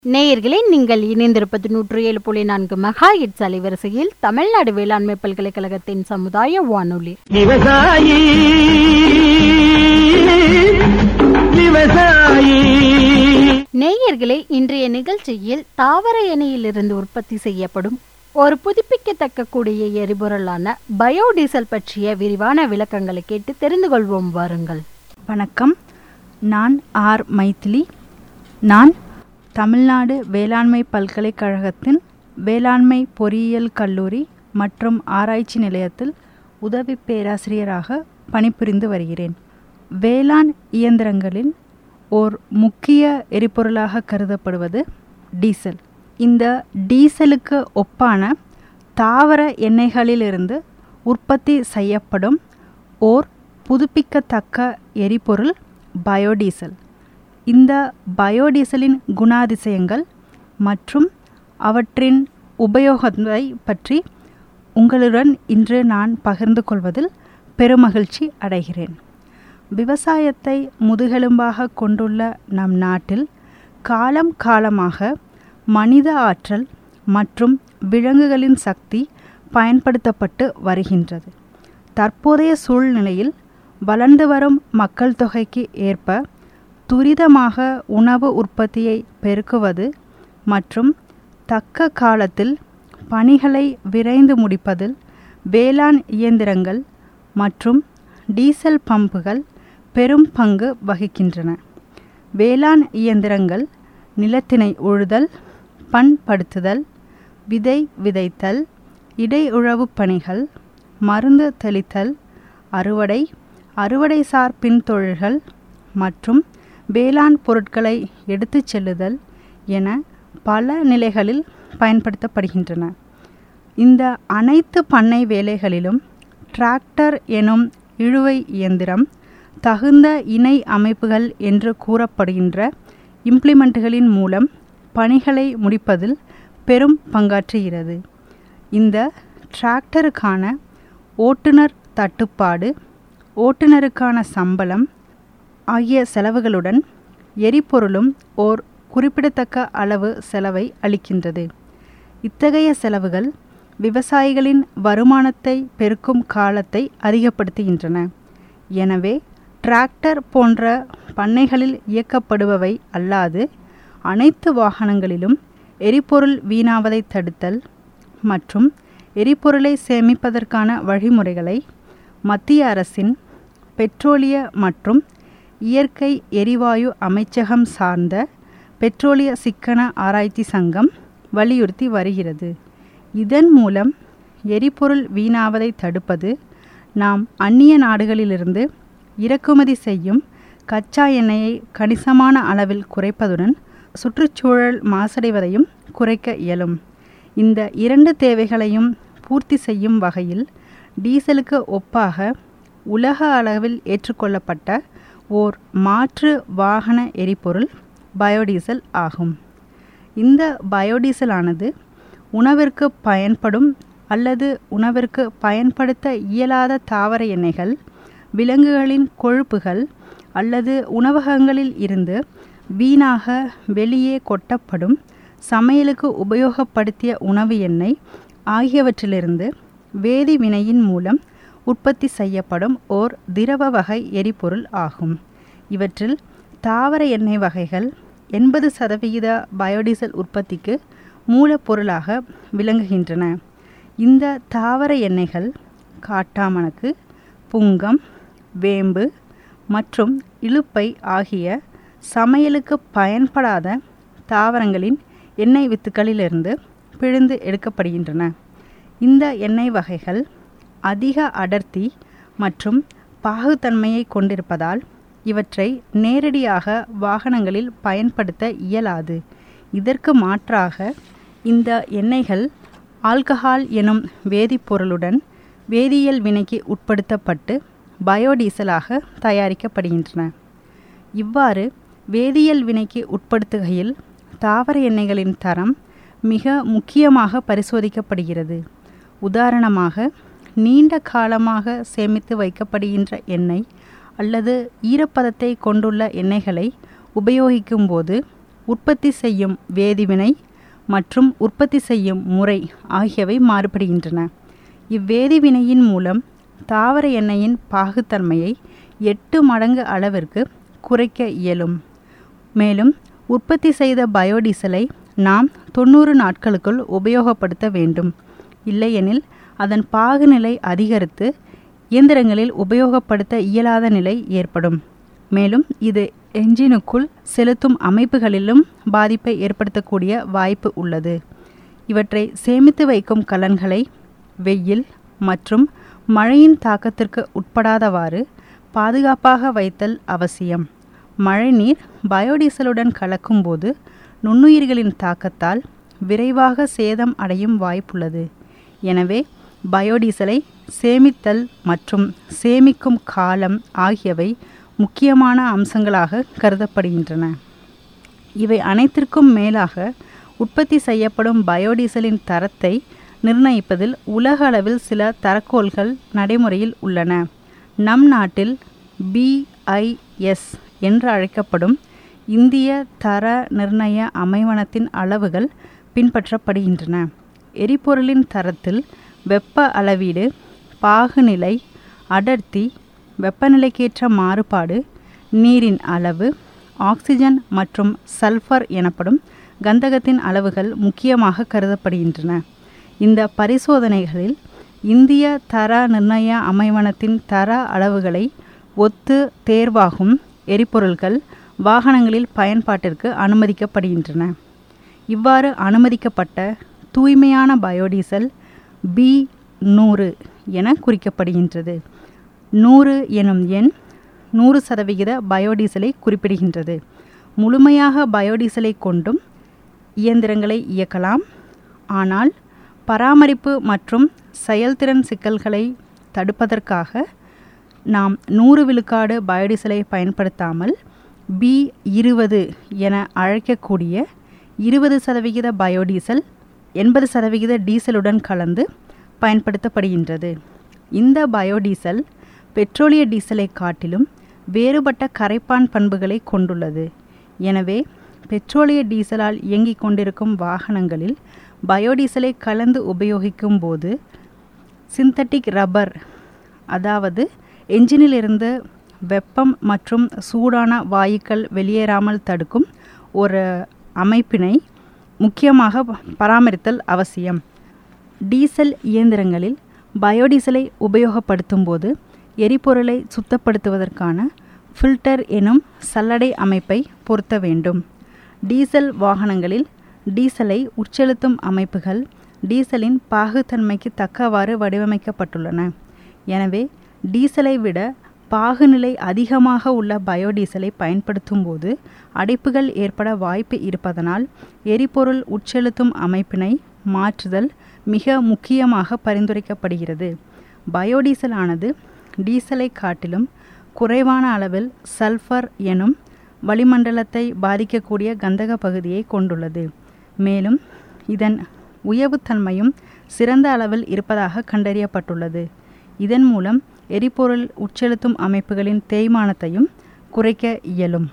நேயர்களே நீங்கள் இணைந்திருப்பது நூற்று ஏழு புள்ளி நான்கு மெகா இட்ஸ் அலைவரிசையில் தமிழ்நாடு வேளாண்மை பல்கலைக்கழகத்தின் சமுதாய வானொலி விவசாயி விவசாயி நேயர்களே இன்றைய நிகழ்ச்சியில் தாவர எண்ணெயிலிருந்து உற்பத்தி செய்யப்படும் ஒரு புதுப்பிக்கத்தக்க கூடிய எரிபொருளான பயோடீசல் பற்றிய விரிவான விளக்கங்களை கேட்டு தெரிந்து கொள்வோம் வாருங்கள் வணக்கம் நான் ஆர் மைதிலி நான் தமிழ்நாடு வேளாண்மை பல்கலைக்கழகத்தின் வேளாண்மை பொறியியல் கல்லூரி மற்றும் ஆராய்ச்சி நிலையத்தில் உதவி பேராசிரியராக பணிபுரிந்து வருகிறேன் வேளாண் இயந்திரங்களின் ஓர் முக்கிய எரிபொருளாக கருதப்படுவது டீசல் இந்த டீசலுக்கு ஒப்பான தாவர எண்ணெய்களிலிருந்து உற்பத்தி செய்யப்படும் ஓர் புதுப்பிக்கத்தக்க எரிபொருள் பயோடீசல் இந்த பயோடீசலின் குணாதிசயங்கள் மற்றும் அவற்றின் உபயோகத்தை பற்றி உங்களுடன் இன்று நான் பகிர்ந்து கொள்வதில் பெருமகிழ்ச்சி அடைகிறேன் விவசாயத்தை முதுகெலும்பாக கொண்டுள்ள நம் நாட்டில் காலம் காலமாக மனித ஆற்றல் மற்றும் விலங்குகளின் சக்தி பயன்படுத்தப்பட்டு வருகின்றது தற்போதைய சூழ்நிலையில் வளர்ந்து வரும் மக்கள் தொகைக்கு ஏற்ப துரிதமாக உணவு உற்பத்தியை பெருக்குவது மற்றும் தக்க காலத்தில் பணிகளை விரைந்து முடிப்பதில் வேளாண் இயந்திரங்கள் மற்றும் டீசல் பம்புகள் பெரும் பங்கு வகிக்கின்றன வேளாண் இயந்திரங்கள் நிலத்தினை உழுதல் பண்படுத்துதல் விதை விதைத்தல் இடையுழவு பணிகள் மருந்து தெளித்தல் அறுவடை அறுவடைசார் பின்தொழில்கள் மற்றும் வேளாண் பொருட்களை எடுத்துச் செல்லுதல் என பல நிலைகளில் பயன்படுத்தப்படுகின்றன இந்த அனைத்து பண்ணை வேலைகளிலும் டிராக்டர் எனும் இழுவை இயந்திரம் தகுந்த இணை அமைப்புகள் என்று கூறப்படுகின்ற இம்ப்ளிமெண்ட்டுகளின் மூலம் பணிகளை முடிப்பதில் பெரும் பங்காற்றுகிறது இந்த டிராக்டருக்கான ஓட்டுநர் தட்டுப்பாடு ஓட்டுநருக்கான சம்பளம் ஆகிய செலவுகளுடன் எரிபொருளும் ஓர் குறிப்பிடத்தக்க அளவு செலவை அளிக்கின்றது இத்தகைய செலவுகள் விவசாயிகளின் வருமானத்தை பெருக்கும் காலத்தை அதிகப்படுத்துகின்றன எனவே டிராக்டர் போன்ற பண்ணைகளில் இயக்கப்படுபவை அல்லாது அனைத்து வாகனங்களிலும் எரிபொருள் வீணாவதை தடுத்தல் மற்றும் எரிபொருளை சேமிப்பதற்கான வழிமுறைகளை மத்திய அரசின் பெட்ரோலிய மற்றும் இயற்கை எரிவாயு அமைச்சகம் சார்ந்த பெட்ரோலிய சிக்கன ஆராய்ச்சி சங்கம் வலியுறுத்தி வருகிறது இதன் மூலம் எரிபொருள் வீணாவதை தடுப்பது நாம் அந்நிய நாடுகளிலிருந்து இறக்குமதி செய்யும் கச்சா எண்ணெயை கணிசமான அளவில் குறைப்பதுடன் சுற்றுச்சூழல் மாசடைவதையும் குறைக்க இயலும் இந்த இரண்டு தேவைகளையும் பூர்த்தி செய்யும் வகையில் டீசலுக்கு ஒப்பாக உலக அளவில் ஏற்றுக்கொள்ளப்பட்ட ஓர் மாற்று வாகன எரிபொருள் பயோடீசல் ஆகும் இந்த பயோடீசலானது உணவிற்கு பயன்படும் அல்லது உணவிற்கு பயன்படுத்த இயலாத தாவர எண்ணெய்கள் விலங்குகளின் கொழுப்புகள் அல்லது உணவகங்களில் இருந்து வீணாக வெளியே கொட்டப்படும் சமையலுக்கு உபயோகப்படுத்திய உணவு எண்ணெய் ஆகியவற்றிலிருந்து வேதி வினையின் மூலம் உற்பத்தி செய்யப்படும் ஓர் திரவ வகை எரிபொருள் ஆகும் இவற்றில் தாவர எண்ணெய் வகைகள் எண்பது சதவிகித பயோடீசல் உற்பத்திக்கு மூலப்பொருளாக விளங்குகின்றன இந்த தாவர எண்ணெய்கள் காட்டாமணக்கு புங்கம் வேம்பு மற்றும் இழுப்பை ஆகிய சமையலுக்கு பயன்படாத தாவரங்களின் எண்ணெய் வித்துக்களிலிருந்து பிழிந்து எடுக்கப்படுகின்றன இந்த எண்ணெய் வகைகள் அதிக அடர்த்தி மற்றும் பாகுத்தன்மையை கொண்டிருப்பதால் இவற்றை நேரடியாக வாகனங்களில் பயன்படுத்த இயலாது இதற்கு மாற்றாக இந்த எண்ணெய்கள் ஆல்கஹால் எனும் வேதிப்பொருளுடன் வேதியியல் வினைக்கு உட்படுத்தப்பட்டு பயோடீசலாக தயாரிக்கப்படுகின்றன இவ்வாறு வேதியியல் வினைக்கு உட்படுத்துகையில் தாவர எண்ணெய்களின் தரம் மிக முக்கியமாக பரிசோதிக்கப்படுகிறது உதாரணமாக நீண்ட காலமாக சேமித்து வைக்கப்படுகின்ற எண்ணெய் அல்லது ஈரப்பதத்தை கொண்டுள்ள எண்ணெய்களை உபயோகிக்கும்போது உற்பத்தி செய்யும் வேதிவினை மற்றும் உற்பத்தி செய்யும் முறை ஆகியவை மாறுபடுகின்றன இவ்வேதிவினையின் மூலம் தாவர எண்ணெயின் பாகுத்தன்மையை எட்டு மடங்கு அளவிற்கு குறைக்க இயலும் மேலும் உற்பத்தி செய்த பயோடீசலை நாம் தொண்ணூறு நாட்களுக்குள் உபயோகப்படுத்த வேண்டும் இல்லையெனில் அதன் பாகுநிலை அதிகரித்து இயந்திரங்களில் உபயோகப்படுத்த இயலாத நிலை ஏற்படும் மேலும் இது என்ஜினுக்குள் செலுத்தும் அமைப்புகளிலும் பாதிப்பை ஏற்படுத்தக்கூடிய வாய்ப்பு உள்ளது இவற்றை சேமித்து வைக்கும் கலன்களை வெயில் மற்றும் மழையின் தாக்கத்திற்கு உட்படாதவாறு பாதுகாப்பாக வைத்தல் அவசியம் மழைநீர் பயோடீசலுடன் கலக்கும்போது நுண்ணுயிர்களின் தாக்கத்தால் விரைவாக சேதம் அடையும் வாய்ப்புள்ளது எனவே பயோடீசலை சேமித்தல் மற்றும் சேமிக்கும் காலம் ஆகியவை முக்கியமான அம்சங்களாக கருதப்படுகின்றன இவை அனைத்திற்கும் மேலாக உற்பத்தி செய்யப்படும் பயோடீசலின் தரத்தை நிர்ணயிப்பதில் உலக அளவில் சில தரக்கோல்கள் நடைமுறையில் உள்ளன நம் நாட்டில் பிஐஎஸ் என்று அழைக்கப்படும் இந்திய தர நிர்ணய அமைவனத்தின் அளவுகள் பின்பற்றப்படுகின்றன எரிபொருளின் தரத்தில் வெப்ப அளவீடு பாகுநிலை அடர்த்தி வெப்பநிலைக்கேற்ற மாறுபாடு நீரின் அளவு ஆக்சிஜன் மற்றும் சல்ஃபர் எனப்படும் கந்தகத்தின் அளவுகள் முக்கியமாக கருதப்படுகின்றன இந்த பரிசோதனைகளில் இந்திய தர நிர்ணய அமைவனத்தின் தர அளவுகளை ஒத்து தேர்வாகும் எரிபொருள்கள் வாகனங்களில் பயன்பாட்டிற்கு அனுமதிக்கப்படுகின்றன இவ்வாறு அனுமதிக்கப்பட்ட தூய்மையான பயோடீசல் பி நூறு என குறிக்கப்படுகின்றது நூறு எனும் எண் நூறு சதவிகித பயோடீசலை குறிப்பிடுகின்றது முழுமையாக பயோடீசலை கொண்டும் இயந்திரங்களை இயக்கலாம் ஆனால் பராமரிப்பு மற்றும் செயல்திறன் சிக்கல்களை தடுப்பதற்காக நாம் நூறு விழுக்காடு பயோடீசலை பயன்படுத்தாமல் பி இருபது என அழைக்கக்கூடிய இருபது சதவிகித பயோடீசல் எண்பது சதவிகித டீசலுடன் கலந்து பயன்படுத்தப்படுகின்றது இந்த பயோடீசல் பெட்ரோலிய டீசலை காட்டிலும் வேறுபட்ட கரைப்பான் பண்புகளை கொண்டுள்ளது எனவே பெட்ரோலிய டீசலால் இயங்கிக் கொண்டிருக்கும் வாகனங்களில் பயோடீசலை கலந்து உபயோகிக்கும் போது சிந்தட்டிக் ரப்பர் அதாவது என்ஜினிலிருந்து வெப்பம் மற்றும் சூடான வாயுக்கள் வெளியேறாமல் தடுக்கும் ஒரு அமைப்பினை முக்கியமாக பராமரித்தல் அவசியம் டீசல் இயந்திரங்களில் பயோடீசலை உபயோகப்படுத்தும் போது எரிபொருளை சுத்தப்படுத்துவதற்கான ஃபில்டர் எனும் சல்லடை அமைப்பை பொருத்த வேண்டும் டீசல் வாகனங்களில் டீசலை உட்செலுத்தும் அமைப்புகள் டீசலின் பாகுத்தன்மைக்கு தக்கவாறு வடிவமைக்கப்பட்டுள்ளன எனவே டீசலை விட பாகுநிலை அதிகமாக உள்ள பயோடீசலை பயன்படுத்தும் போது அடைப்புகள் ஏற்பட வாய்ப்பு இருப்பதனால் எரிபொருள் உட்செலுத்தும் அமைப்பினை மாற்றுதல் மிக முக்கியமாக பரிந்துரைக்கப்படுகிறது பயோடீசல் ஆனது டீசலை காட்டிலும் குறைவான அளவில் சல்ஃபர் எனும் வளிமண்டலத்தை பாதிக்கக்கூடிய கந்தக பகுதியை கொண்டுள்ளது மேலும் இதன் உயவுத்தன்மையும் சிறந்த அளவில் இருப்பதாக கண்டறியப்பட்டுள்ளது இதன் மூலம் எரிபொருள் உட்செலுத்தும் அமைப்புகளின் தேய்மானத்தையும் குறைக்க இயலும்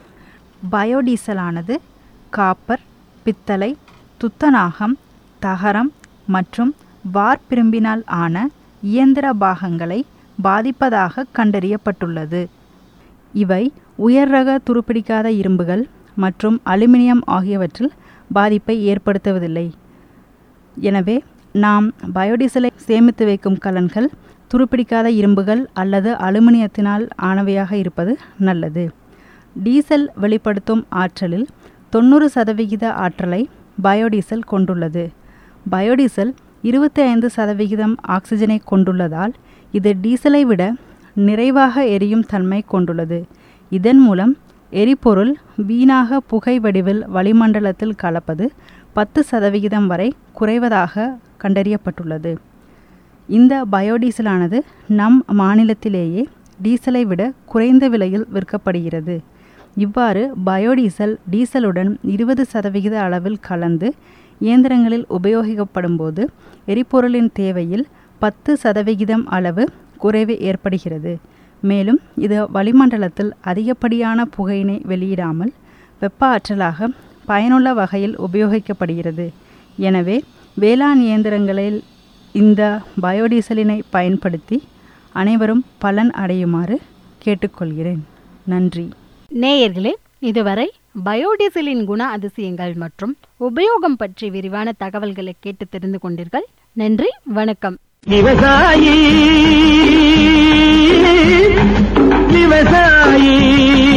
பயோடீசலானது காப்பர் பித்தளை துத்தநாகம் தகரம் மற்றும் வார்பிரும்பினால் ஆன இயந்திர பாகங்களை பாதிப்பதாக கண்டறியப்பட்டுள்ளது இவை உயர் ரக துருப்பிடிக்காத இரும்புகள் மற்றும் அலுமினியம் ஆகியவற்றில் பாதிப்பை ஏற்படுத்துவதில்லை எனவே நாம் பயோடீசலை சேமித்து வைக்கும் கலன்கள் துருப்பிடிக்காத இரும்புகள் அல்லது அலுமினியத்தினால் ஆனவையாக இருப்பது நல்லது டீசல் வெளிப்படுத்தும் ஆற்றலில் தொண்ணூறு சதவிகித ஆற்றலை பயோடீசல் கொண்டுள்ளது பயோடீசல் இருபத்தி ஐந்து சதவிகிதம் ஆக்சிஜனை கொண்டுள்ளதால் இது டீசலை விட நிறைவாக எரியும் தன்மை கொண்டுள்ளது இதன் மூலம் எரிபொருள் வீணாக புகை வடிவில் வளிமண்டலத்தில் கலப்பது பத்து சதவிகிதம் வரை குறைவதாக கண்டறியப்பட்டுள்ளது இந்த பயோடீசலானது நம் மாநிலத்திலேயே டீசலை விட குறைந்த விலையில் விற்கப்படுகிறது இவ்வாறு பயோடீசல் டீசலுடன் இருபது சதவிகித அளவில் கலந்து இயந்திரங்களில் உபயோகிக்கப்படும் போது எரிபொருளின் தேவையில் பத்து சதவிகிதம் அளவு குறைவு ஏற்படுகிறது மேலும் இது வளிமண்டலத்தில் அதிகப்படியான புகையினை வெளியிடாமல் வெப்ப ஆற்றலாக பயனுள்ள வகையில் உபயோகிக்கப்படுகிறது எனவே வேளாண் இயந்திரங்களில் இந்த பயோடீசலினை பயன்படுத்தி அனைவரும் பலன் அடையுமாறு கேட்டுக்கொள்கிறேன் நன்றி நேயர்களே இதுவரை பயோடீசலின் குண அதிசயங்கள் மற்றும் உபயோகம் பற்றி விரிவான தகவல்களை கேட்டு தெரிந்து கொண்டீர்கள் நன்றி வணக்கம் விவசாயி விவசாயி